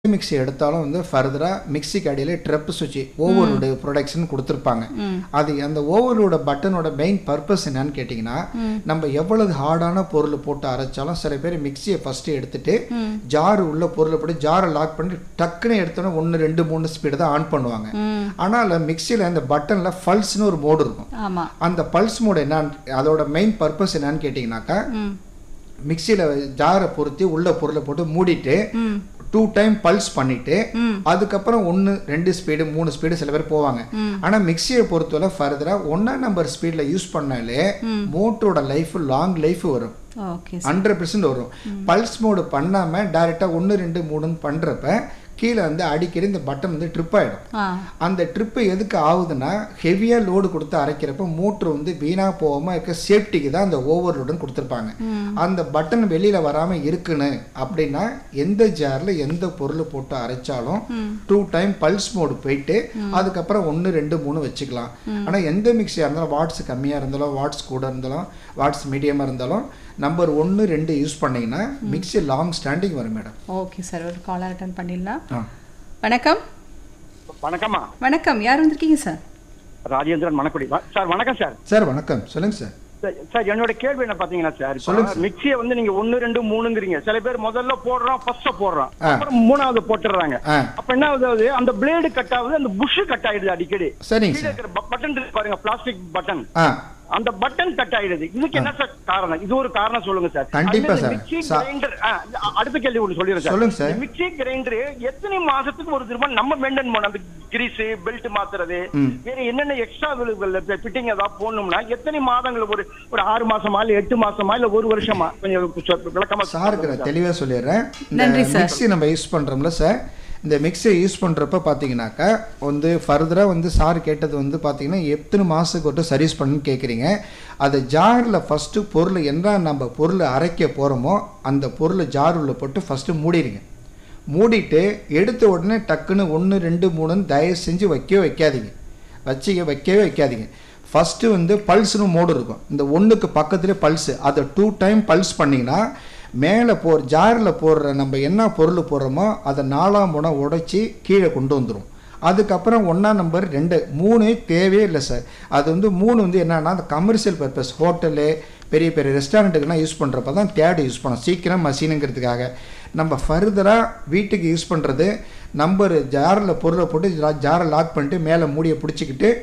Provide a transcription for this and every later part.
Mixie எடுத்தாலும் வந்து ஃபர்தராக மிக்ஸிக்கு அடியில் ட்ரெப் சுவிட்ச் ஓவர்லோடு ப்ரொடக்ஷன் கொடுத்துருப்பாங்க அது அந்த ஓவர்லோட பட்டனோட மெயின் பர்பஸ் என்னன்னு கேட்டிங்கன்னா நம்ம எவ்வளவு ஹார்டான பொருள் போட்டு அரைச்சாலும் சில பேர் மிக்ஸியை ஃபஸ்ட்டு எடுத்துட்டு ஜார் உள்ள பொருளை போட்டு ஜாரை லாக் பண்ணி டக்குன்னு எடுத்தோன்னே ஒன்று ரெண்டு மூணு ஸ்பீடு தான் ஆன் பண்ணுவாங்க ஆனால் மிக்ஸியில் அந்த பட்டனில் பல்ஸ்னு ஒரு மோடு இருக்கும் ஆமா அந்த பல்ஸ் மோடு என்னன்னு அதோட மெயின் பர்பஸ் என்னன்னு கேட்டிங்கனாக்கா ம் மிக்ஸியில் ஜாரை பொருத்தி உள்ள பொருளை போட்டு மூடிட்டு ம் டூ டைம் பல்ஸ் பண்ணிட்டு ம். அதுக்கப்புறம் ஒன்று ரெண்டு ஸ்பீடு மூணு ஸ்பீடு சில பேர் போவாங்க ஆனால் மிக்ஸியை பொறுத்தவரை ஃபர்தராக ஒன்றா நம்பர் ஸ்பீடில் யூஸ் பண்ணாலே மோட்டரோட லைஃப் லாங் லைஃப் வரும் ஓகே ஹண்ட்ரட் பெர்சன்ட் வரும் பல்ஸ் மோடு பண்ணாமல் டைரெக்டாக ஒன்று ரெண்டு மூணுன்னு பண்ணுறப்ப கீழே வந்து அடிக்கடி இந்த பட்டன் வந்து ட்ரிப் ஆகிடும் ஆ அந்த ட்ரிப்பு எதுக்கு ஆகுதுன்னா ஹெவியாக லோடு கொடுத்து அரைக்கிறப்ப மோட்ரு வந்து வீணாக போகாமல் இருக்க சேஃப்டிக்கு தான் அந்த ஓவர்லோடுன்னு கொடுத்துருப்பாங்க அந்த பட்டன் வெளியில் வராமல் இருக்குன்னு அப்படின்னா எந்த ஜாரில் எந்த பொருள் போட்டு அரைச்சாலும் டூ டைம் பல்ஸ் மோடு போயிட்டு அதுக்கப்புறம் ஒன்று ரெண்டு மூணு வச்சுக்கலாம் ஆனால் எந்த மிக்ஸியாக இருந்தாலும் வாட்ஸ் கம்மியாக இருந்தாலும் வாட்ஸ் கூட இருந்தாலும் வாட்ஸ் மீடியமாக இருந்தாலும் நம்பர் ஒன்று ரெண்டு யூஸ் பண்ணீங்கன்னா மிக்ஸி லாங் ஸ்டாண்டிங் வரும் மேடம் ஓகே சார் ஒரு கால் அட்டன் பண்ணிடலாம் ஆ வணக்கம் வணக்கம்மா வணக்கம் யார் வந்திருக்கீங்க சார் ராஜேந்திரன் மணக்குடி வ- சார் வணக்கம் சார் சார் வணக்கம் சொல்லுங்கள் சார் சார், சார் என்னோட கேள்வி என்ன பாத்தீங்கன்னா சார் இப்ப சொல்லுங்க சார். மிக்சியை வந்து நீங்க ஒன்னு ரெண்டு மூணுங்கிறீங்க சில பேர் முதல்ல போடுறோம் ஃபர்ஸ்ட் போடுறோம் ஆ. அப்புறம் மூணாவது போட்டுறாங்க ஆ அப்ப என்ன ஆகுது அந்த பிளேடு கட் ஆகுது அந்த புஷ் கட் ஆயிடுது அடிக்கடி சரிங்க கீழே சார் இருக்கிற பட்டன் இருக்கு பாருங்க பிளாஸ்டிக் பட்டன் ஆ அந்த பட்டன் கட் ஆயிடுது இதுக்கு என்ன சார் காரணம் இது ஒரு காரணம் சொல்லுங்க சார் கண்டிப்பா அதுல இந்த சார். மிக்ஸி சா- கிரைண்டர் அடுத்த கேள்வி ஒன்று சொல்லிடுறேன் சார் சொல்லுங்க சார். இந்த மிக்ஸி கிரைண்டர் எத்தனை மாசத்துக்கு ஒரு திரும்ப நம்ம மெயின்டைன் பண்ணணும் அந்த கிரீஸ் பெல்ட் மாத்துறது ம். வேற என்னென்ன எக்ஸ்ட்ரா ஃபிட்டிங் ஏதாவது போடணும்னா எத்தனை மாதங்கள் ஒரு ஒரு ஆறு மாசமா இல்ல எட்டு மாசமா இல்ல ஒரு வருஷமா கொஞ்சம் சொ- விளக்கமா சாருக்கு நான் தெளிவாக சொல்லிடுறேன் இந்த நன்றி சார். மிக்ஸி நம்ம யூஸ் பண்ணுறோம்ல சார் இந்த மிக்ஸியை யூஸ் பண்ணுறப்ப பார்த்தீங்கன்னாக்கா வந்து ஃபர்தராக வந்து சார் கேட்டது வந்து பார்த்தீங்கன்னா எத்தனை மாதத்துக்கு ஒரு சர்வீஸ் பண்ணுன்னு கேட்குறீங்க அது ஜாரில் ஃபஸ்ட்டு பொருள் என்ன நம்ம பொருள் அரைக்க போகிறோமோ அந்த பொருளை ஜார் உள்ள போட்டு ஃபஸ்ட்டு மூடிடுங்க மூடிட்டு எடுத்த உடனே டக்குன்னு ஒன்று ரெண்டு மூணுன்னு தயவு செஞ்சு வைக்கவே வைக்காதீங்க வச்சிக்க வைக்கவே வைக்காதீங்க ஃபஸ்ட்டு வந்து பல்ஸ்னு மோடு இருக்கும் இந்த ஒன்றுக்கு பக்கத்துலேயே பல்ஸு அதை டூ டைம் பல்ஸ் பண்ணிங்கன்னா மேலே போ ஜாரில் போடுற நம்ம என்ன பொருள் போடுறோமோ அதை நாலாம் முனை உடைச்சி கீழே கொண்டு வந்துடும் அதுக்கப்புறம் ஒன்றா நம்பர் ரெண்டு மூணு தேவையே இல்லை சார் அது வந்து மூணு வந்து என்னன்னா அந்த கமர்ஷியல் பர்பஸ் ஹோட்டலு பெரிய பெரிய ரெஸ்டாரண்ட்டுக்கெல்லாம் யூஸ் பண்ணுறப்ப தான் தேர்டு யூஸ் பண்ணோம் சீக்கிரம் மசீனுங்கிறதுக்காக நம்ம ஃபர்தராக வீட்டுக்கு யூஸ் பண்ணுறது நம்பர் ஜாரில் பொருளை போட்டு ஜாரை லாக் பண்ணிட்டு மேலே மூடியை பிடிச்சிக்கிட்டு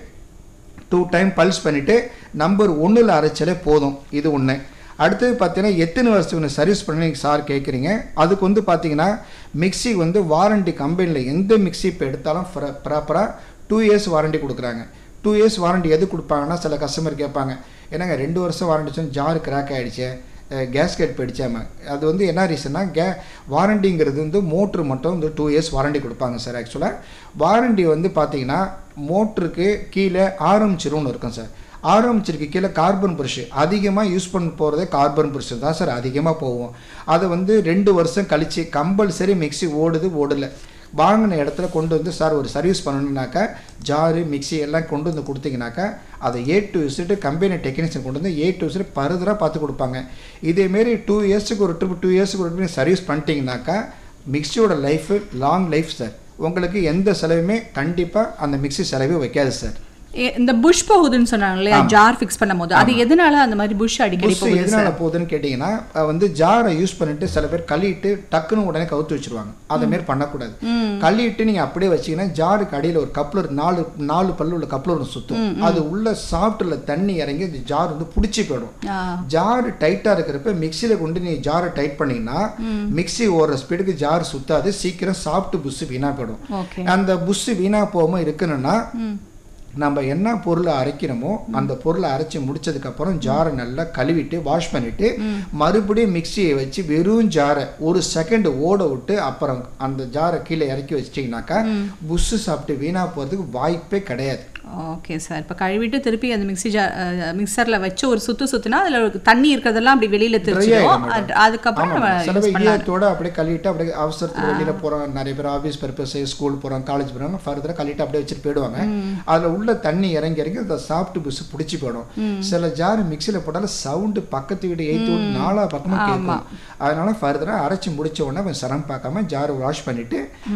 டூ டைம் பல்ஸ் பண்ணிவிட்டு நம்பர் ஒன்றில் அரைச்சாலே போதும் இது ஒன்று அடுத்தது பார்த்தீங்கன்னா எத்தனை வருஷத்துக்கு சர்வீஸ் பண்ணி நீங்கள் சார் கேட்குறீங்க அதுக்கு வந்து பார்த்தீங்கன்னா மிக்ஸி வந்து வாரண்டி கம்பெனியில் எந்த மிக்ஸி இப்போ எடுத்தாலும் ப்ராப்பராக டூ இயர்ஸ் வாரண்டி கொடுக்குறாங்க டூ இயர்ஸ் வாரண்டி எது கொடுப்பாங்கன்னா சில கஸ்டமர் கேட்பாங்க என்னங்க ரெண்டு வருஷம் வாரண்டி சொன்னால் ஜார் கிராக் ஆகிடுச்சு கேஸ்கெட் போயிடுச்சாம அது வந்து என்ன ரீசன்னா கே வாரண்டிங்கிறது வந்து மோட்ரு மட்டும் வந்து டூ இயர்ஸ் வாரண்டி கொடுப்பாங்க சார் ஆக்சுவலாக வாரண்டி வந்து பார்த்தீங்கன்னா மோட்ருக்கு கீழே ஆரம்பிச்சிரும்னு இருக்கும் சார் ஆரம்பிச்சிருக்கு கீழே கார்பன் புருஷ் அதிகமாக யூஸ் பண்ண போகிறதே கார்பன் புருஷ் தான் சார் அதிகமாக போகும் அதை வந்து ரெண்டு வருஷம் கழித்து கம்பல்சரி மிக்ஸி ஓடுது ஓடலை வாங்கின இடத்துல கொண்டு வந்து சார் ஒரு சர்வீஸ் பண்ணணுன்னாக்கா ஜாரு மிக்ஸி எல்லாம் கொண்டு வந்து கொடுத்தீங்கன்னாக்கா அதை ஏ டு விசிட்டு கம்பெனி டெக்னீஷியன் கொண்டு வந்து ஏ டு விசிட் பருதராக பார்த்து கொடுப்பாங்க இதேமாரி டூ இயர்ஸ்க்கு ஒரு ட்ரிப் டூ இயர்ஸ்க்கு ஒரு ட்ரிப் சர்வீஸ் பண்ணிட்டீங்கன்னாக்கா மிக்ஸியோட லைஃப் லாங் லைஃப் சார் உங்களுக்கு எந்த செலவுமே கண்டிப்பாக அந்த மிக்ஸி செலவே வைக்காது சார் ஏ- இந்த புஷ் போகுதுன்னு சொன்னாங்க இல்லையா ஜார் ஃபிக்ஸ் பண்ணும்போது அது எதனால அந்த மாதிரி புஷ் அடிக்கடி புஷ் போகுது எதனால போகுதுன்னு கேட்டிங்கன்னா அஹ் வந்து ஜாரை யூஸ் பண்ணிட்டு சில பேர் கழுவிட்டு டக்குன்னு உடனே கவுத்து வச்சிருவாங்க அதை மாரி பண்ணக்கூடாது கழுவிட்டு நீங்கள் அப்படியே வச்சீங்கன்னா ஜாருக்கு அடியில் ஒரு கப்ளர் நாலு நாலு பல்லு உள்ள கப்ளர் ஒன்று சுற்றும் அது உள்ள சாஃப்ட்டில் தண்ணி இறங்கி இந்த ஜார் வந்து பிடிச்சி போயிடும் ஆ ஜார் டைட்டாக இருக்கிறப்ப மிக்சியில் கொண்டு நீ ஜாரை டைட் பண்ணீங்கன்னா மிக்ஸி ஓடுற ஸ்பீடுக்கு ஜார் சுத்தாது சீக்கிரம் சாஃப்ட் புஷ் வீணாக போயிடும் ஓகே அந்த புஷ் வீணாக போகாமல் இருக்கணும்னா நம்ம என்ன பொருளை அரைக்கிறோமோ அந்த பொருளை அரைச்சி முடிச்சதுக்கப்புறம் ஜாரை நல்லா கழுவிட்டு வாஷ் பண்ணிட்டு மறுபடியும் மிக்சியை வச்சு வெறும் ஜாரை ஒரு செகண்ட் ஓட விட்டு அப்புறம் அந்த ஜாரை கீழே இறக்கி வச்சிட்டிங்கனாக்கா புஷ்ஷு சாப்பிட்டு வீணாக போகிறதுக்கு வாய்ப்பே கிடையாது ஓகே சார் இப்போ கழுவிட்டு திருப்பி அந்த மிக்ஸி ஜார் மிக்சரில் வச்சு ஒரு சுத்து சுத்துனா அதில் ஒரு தண்ணி இருக்கிறதெல்லாம் அப்படி வெளியில தெரிச்சிடும் ஆயிடும் madam. அது- அதுக்கப்புறம் ஆமாம் நம்ம சில யூஸ் பேர் பண்ணலாம் ஈரத்தோட அப்படியே கழுவிட்டு அப்படியே அவசரத்துக்கு வெளியில போறோம் நிறைய பேர் ஆஃபீஸ் பர்பஸ் ஸ்கூல் போறோம் காலேஜ் போறாங்க ஃபர்தரா கழுவிட்டு அப்படியே வச்சுட்டு போயிடுவாங்க அதுல உள்ள தண்ணி இறங்கி இறங்கி அந்த சாஃப்ட் புஷ் பிடிச்சி போயிடும் சில ஜார் மிக்சியில் போட்டாலும் சவுண்டு பக்கத்து வீடு எய்த்து வீடு நாலா பக்கமும் கேட்கும் அதனால ஃபர்தரா அரைச்சி முடிச்ச உடனே கொஞ்சம் சிரமம் பார்க்காம ஜார் வாஷ் பண்ணிட்டு